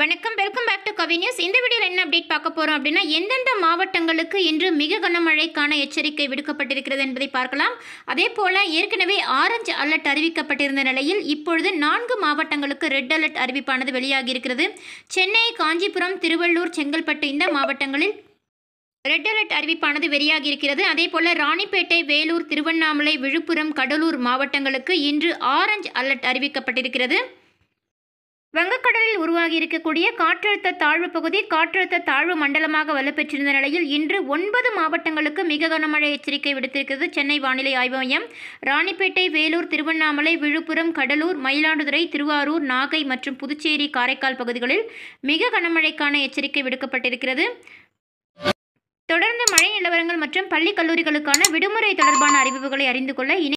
வணக்கம் welcome back to Kavi news இந்த வீடியோவில் என்ன அப்டேட் பார்க்க போகிறோம் அப்படின்னா எந்தெந்த மாவட்டங்களுக்கு இன்று மிக கனமழைக்கான எச்சரிக்கை விடுக்கப்பட்டிருக்கிறது என்பதை பார்க்கலாம் அதே போல் ஏற்கனவே ஆரஞ்சு அலர்ட் அறிவிக்கப்பட்டிருந்த நிலையில் இப்பொழுது நான்கு மாவட்டங்களுக்கு ரெட் அலர்ட் அறிவிப்பானது வெளியாகி இருக்கிறது சென்னை காஞ்சிபுரம் திருவள்ளூர் செங்கல்பட்டு இந்த மாவட்டங்களில் ரெட் அலர்ட் அறிவிப்பானது வெளியாகி இருக்கிறது அதே போல ராணிப்பேட்டை வேலூர் திருவண்ணாமலை விழுப்புரம் கடலூர் மாவட்டங்களுக்கு இன்று ஆரஞ்சு அலர்ட் அறிவிக்கப்பட்டிருக்கிறது வங்கக்கடலில் உருவாகி இருக்கக்கூடிய காற்றழுத்த தாழ்வு பகுதி காற்றழுத்த தாழ்வு மண்டலமாக வலுப்பெற்றிருந்த நிலையில் இன்று ஒன்பது மாவட்டங்களுக்கு மிக கனமழை எச்சரிக்கை விடுத்திருக்கிறது சென்னை வானிலை ஆய்வு மையம் ராணிப்பேட்டை வேலூர் திருவண்ணாமலை விழுப்புரம் கடலூர் மயிலாடுதுறை திருவாரூர் நாகை மற்றும் புதுச்சேரி காரைக்கால் பகுதிகளில் மிக கனமழைக்கான எச்சரிக்கை விடுக்கப்பட்டிருக்கிறது தொடர்ந்து மழை நிலவரங்கள் மற்றும் பள்ளி கல்லூரிகளுக்கான விடுமுறை தொடர்பான அறிவிப்புகளை அறிந்து கொள்ள இணை